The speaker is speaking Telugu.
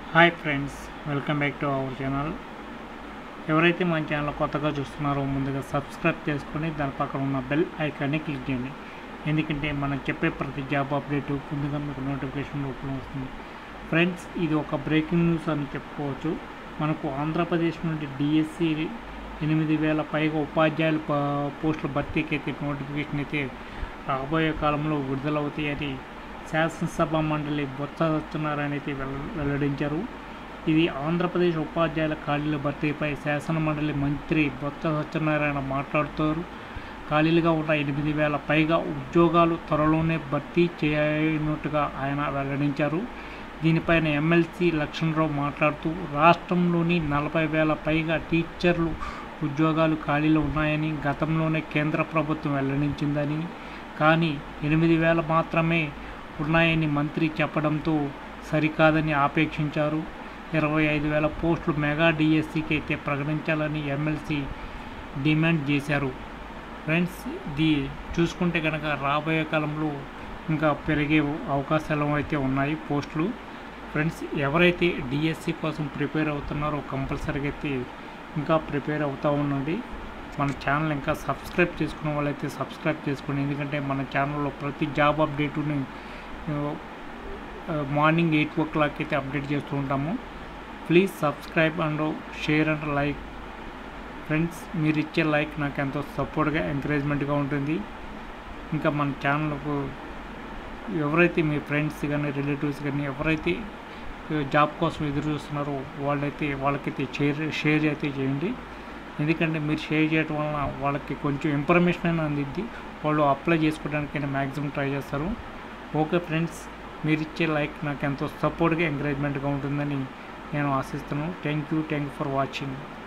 hi friends welcome back to our channel ఎవరైతే మన ఛానల్ కొత్తగా చూస్తున్నారో ముందుగా సబ్స్క్రైబ్ చేసుకొని దాని పక్కన ఉన్న బెల్ ఐకాన్ని క్లిక్ చేయండి ఎందుకంటే మనం చెప్పే ప్రతి జాబ్ అప్డేట్ ముందుగా మీకు నోటిఫికేషన్ రూపంలో వస్తుంది ఫ్రెండ్స్ ఇది ఒక బ్రేకింగ్ న్యూస్ అని చెప్పుకోవచ్చు మనకు ఆంధ్రప్రదేశ్ నుండి డిఎస్సి ఎనిమిది వేల పైగా ఉపాధ్యాయుల ప- పోస్టుల భర్తీకి అయితే నోటిఫికేషన్ అయితే రాబోయే కాలంలో విడుదలవుతాయని శాసనసభ మండలి బొత్స సత్యనారాయణ అయితే వెల్ల- వెల్లడించారు ఇది ఆంధ్రప్రదేశ్ ఉపాధ్యాయుల ఖాళీల భర్తీపై శాసన మండలి మంత్రి బొత్స సత్యనారాయణ మాట్లాడుతారు ఖాళీలుగా ఉన్న ఎనిమిది వేల పైగా ఉద్యోగాలు త్వరలోనే భర్తీ చేయనున్నట్టుగా ఆయన వెల్లడించారు దీనిపైన ఎమ్మెల్సీ లక్ష్మణరావు మాట్లాడుతూ రాష్ట్రంలోని నలభై వేల పైగా టీచర్లు ఉద్యోగాలు ఖాళీలు ఉన్నాయని గతంలోనే కేంద్ర ప్రభుత్వం వెల్లడించిందని కానీ ఎనిమిది వేల మాత్రమే ఉన్నాయని మంత్రి చెప్పడంతో సరికాదని ఆపేక్షించారు ఇరవై ఐదు వేల పోస్టులు మెగా డిఎస్సికి అయితే ప్రకటించాలని ఎమ్మెల్సీ డిమాండ్ చేశారు ఫ్రెండ్స్ ఇది చూసుకుంటే కనుక రాబోయే కాలంలో ఇంకా పెరిగే అవకాశాలు అయితే ఉన్నాయి పోస్టులు ఫ్రెండ్స్ ఎవరైతే డిఎస్సి కోసం ప్రిపేర్ అవుతున్నారో కంపల్సరీగా అయితే ఇంకా ప్రిపేర్ అవుతూ ఉండండి మన ఛానల్ ఇంకా సబ్స్క్రైబ్ చేసుకున్న వాళ్ళైతే సబ్స్క్రైబ్ చేసుకోండి ఎందుకంటే మన ఛానల్లో ప్రతి జాబ్ అప్డేటుని మార్నింగ్ ఎయిట్ ఓ క్లాక్ అయితే అప్డేట్ చేస్తూ ఉంటాము please subscribe and share and like friends మీరు ఇచ్చే లైక్ నాకు ఎంతో సపోర్ట్గా ఎంకరేజ్మెంట్గా ఉంటుంది ఇంకా మన ఛానల్కు ఎవరైతే మీ ఫ్రెండ్స్ కానీ రిలేటివ్స్ కానీ ఎవరైతే జాబ్ కోసం ఎదురు చూస్తున్నారో వాళ్ళైతే వాళ్ళకైతే షేర్ షేర్ అయితే చేయండి ఎందుకంటే మీరు షేర్ చేయడం వలన వాళ్ళకి కొంచెం ఇన్ఫర్మేషన్ అయినా అందిద్ది వాళ్ళు అప్లై చేసుకోవడానికైనా మ్యాక్సిమం ట్రై చేస్తారు ఓకే ఫ్రెండ్స్ మీరు ఇచ్చే లైక్ నాకు ఎంతో సపోర్ట్గా ఎంకరేజ్మెంట్గా ఉంటుందని నేను ఆశిస్తున్నాను thank you thank you for watching